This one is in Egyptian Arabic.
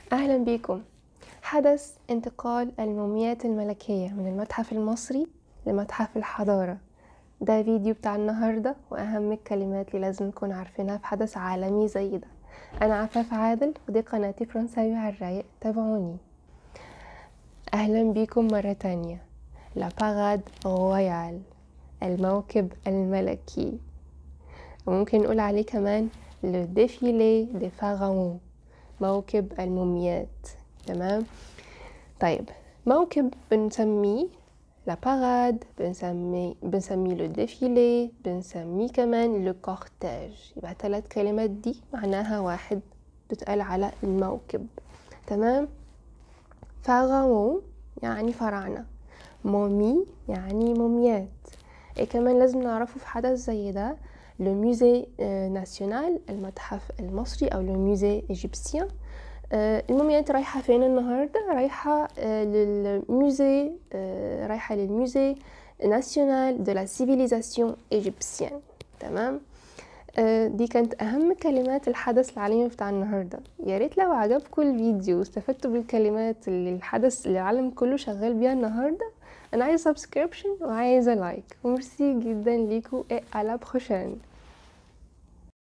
أهلا بكم حدث انتقال الموميات الملكية من المتحف المصري لمتحف الحضارة ده فيديو بتاع النهاردة وأهم الكلمات اللي لازم نكون عارفينها في حدث عالمي زي ده أنا عفاف عادل ودي قناتي فرنساوي على الرايق تابعوني أهلا بكم مرة تانية لا باراد رويال الموكب الملكي وممكن نقول عليه كمان لو ديفيلي دي فاراون موكب الموميات تمام طيب موكب بنسميه لا باراد بنسميه بنسميه لو ديفيلي بنسميه كمان لو كورتاج يبقى ثلاث كلمات دي معناها واحد بتتقال على الموكب تمام فاراون يعني فراعنة مومي يعني موميات ايه كمان لازم نعرفه في حدث زي ده لو موزي ناسيونال المتحف المصري او لو موزي ايجيبسيان الموميات رايحة فين النهاردة رايحة للموزي رايحة للموزي ناسيونال دو لا سيفيليزاسيون ايجيبسيان تمام دي كانت اهم كلمات الحدث العالمي بتاع النهارده يا ريت لو عجبكم الفيديو واستفدتوا بالكلمات اللي الحدث اللي العالم كله شغال بيها النهارده انا عايزه سبسكريبشن وعايزه لايك وميرسي جدا ليكم ايه على بروشين